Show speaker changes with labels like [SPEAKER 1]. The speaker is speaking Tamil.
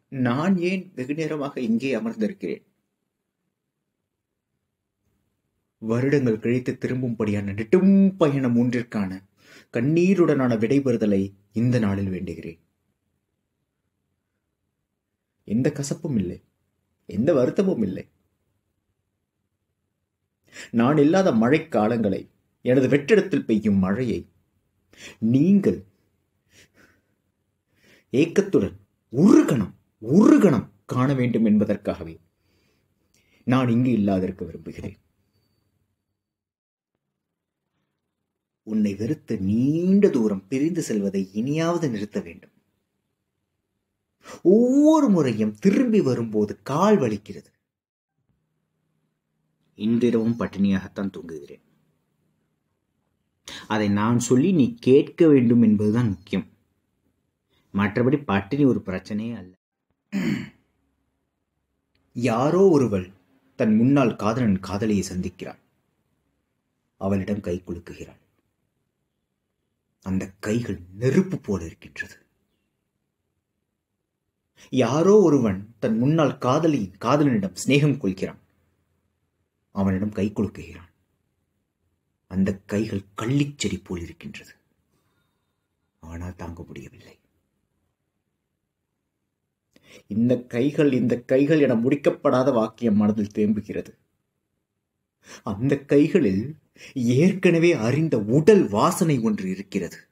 [SPEAKER 1] நான் ஏன் வெகு நேரமாக இங்கே அமர்ந்திருக்கிறேன் வருடங்கள் கழித்து திரும்பும்படியான நெடும் பயணம் ஒன்றிற்கான கண்ணீருடனான விடைபெறுதலை இந்த நாளில் வேண்டுகிறேன் எந்த கசப்பும் இல்லை எந்த வருத்தமும் இல்லை நான் இல்லாத மழைக்காலங்களை எனது வெற்றிடத்தில் பெய்யும் மழையை நீங்கள் ஏக்கத்துடன் ஒரு கணம் ஒரு கணம் காண வேண்டும் என்பதற்காகவே நான் இங்கு இல்லாதிருக்க விரும்புகிறேன் உன்னை வெறுத்து நீண்ட தூரம் பிரிந்து செல்வதை இனியாவது நிறுத்த வேண்டும் ஒவ்வொரு முறையும் திரும்பி வரும்போது கால் வலிக்கிறது இன்றிரவும் பட்டினியாகத்தான் தூங்குகிறேன் அதை நான் சொல்லி நீ கேட்க வேண்டும் என்பதுதான் முக்கியம் மற்றபடி பட்டினி ஒரு பிரச்சனையே அல்ல யாரோ ஒருவள் தன் முன்னாள் காதலன் காதலியை சந்திக்கிறாள் அவளிடம் கை குலுக்குகிறாள் அந்த கைகள் நெருப்பு போல இருக்கின்றது யாரோ ஒருவன் தன் முன்னாள் காதலியின் காதலனிடம் சிநேகம் கொள்கிறான் அவனிடம் கை குலுக்குகிறான் அந்த கைகள் கள்ளிச்செடி போல் இருக்கின்றது ஆனால் தாங்க முடியவில்லை இந்த கைகள் இந்த கைகள் என முடிக்கப்படாத வாக்கியம் மனதில் தேம்புகிறது அந்த கைகளில் ஏற்கனவே அறிந்த உடல் வாசனை ஒன்று இருக்கிறது